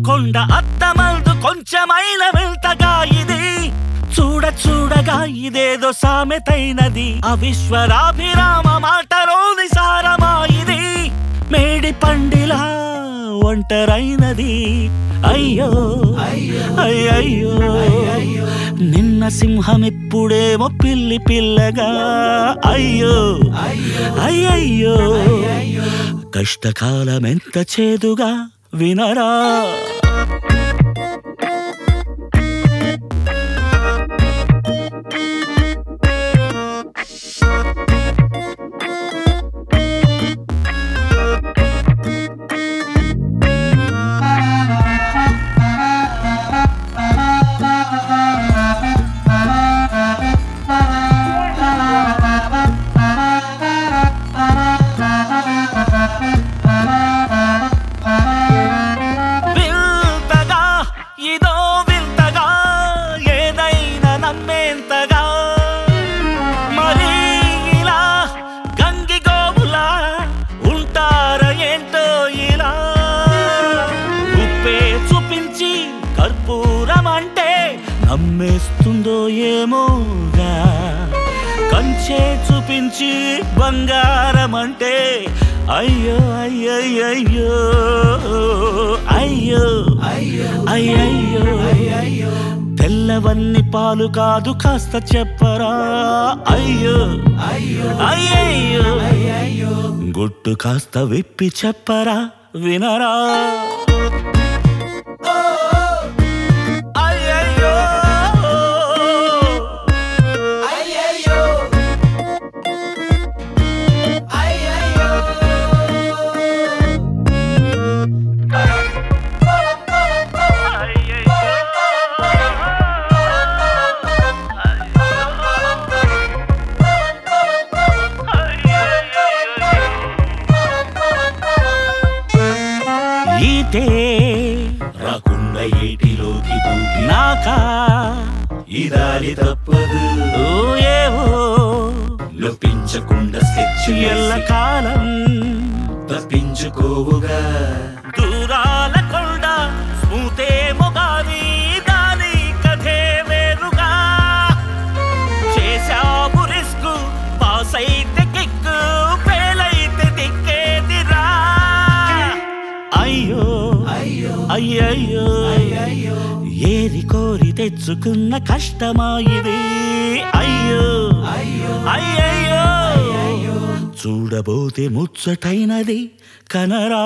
కొండ అత్తమందు కొంచెమైన వింతగా ఇది చూడ చూడగా ఇదేదో సామెతైనది అవిశ్వరాభిరామ మాటలోని సారమా ఇది మేడి పండిలా ఒంటరైనది అయ్యో అయ్యయ్యో నిన్న సింహం ఇప్పుడేమో పిల్లి పిల్లగా అయ్యో అయ్యయ్యో కష్టకాలం ఎంత చేదుగా వినరా వింతగా ఇదో వింతగా ఏదైనా నమ్మేంతగా మరి ఇలా గంగి గోవులా ఉంటారా ఏంటో ఇలా ఉప్పే చూపించి కర్పూరం అంటే నమ్మేస్తుందో ఏమోగా కంచే చూపించి బంగారం అంటే అయ్యో అయ్యయ్యో అయ్యో అయ్యయ్యో తెల్లవన్ని పాలు కాదు కాస్త చెప్పరా అయ్యో అయ్యయ్యో గుట్టు కాస్త విప్పి చెప్పరా వినరా అయ్యయ్యో ఈతే రాకుండా ఏటిలోకి దూకి నాకా ఇదాలి తప్పదు ఓ ఏవో నొప్పించకుండా స్కెచ్ ఎల్ల కాలం తప్పించుకోవుగా దూరాల కొండ స్మూతే మొగాది దాని కథే వేరుగా చేశావు రిస్క్ పాస్ అయితే కిక్ ఫెయిల్ అయితే దిక్కేదిరా అయ్యో అయ్యయ్యో ఏరి కోరి తెచ్చుకున్న కష్టమా ఇది అయ్యో అయ్యయ్యో చూడబోతే ముచ్చటైనది కనరా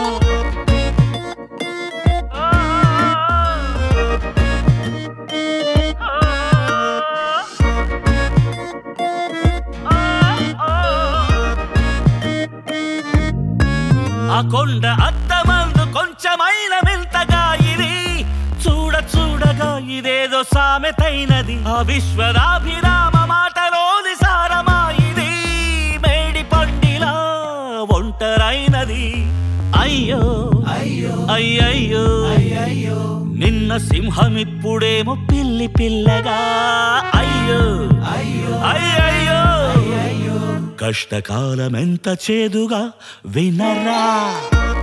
ఆ కొండ అద్దమందు కొంచెమైన వింతగా ఇది చూడ చూడగా ఇదేదో సామెతైనది ఆ విశ్వరాభిరామ మాటలోని సారమా ఇది మేడి పండిలా ఒంటరైనది అయ్యో అయ్యయ్యో నిన్న సింహం ఇప్పుడేమో పిల్లి పిల్లగా అయ్యో అయ్యయ్యో కష్టకాలం ఎంత చేదుగా వినరా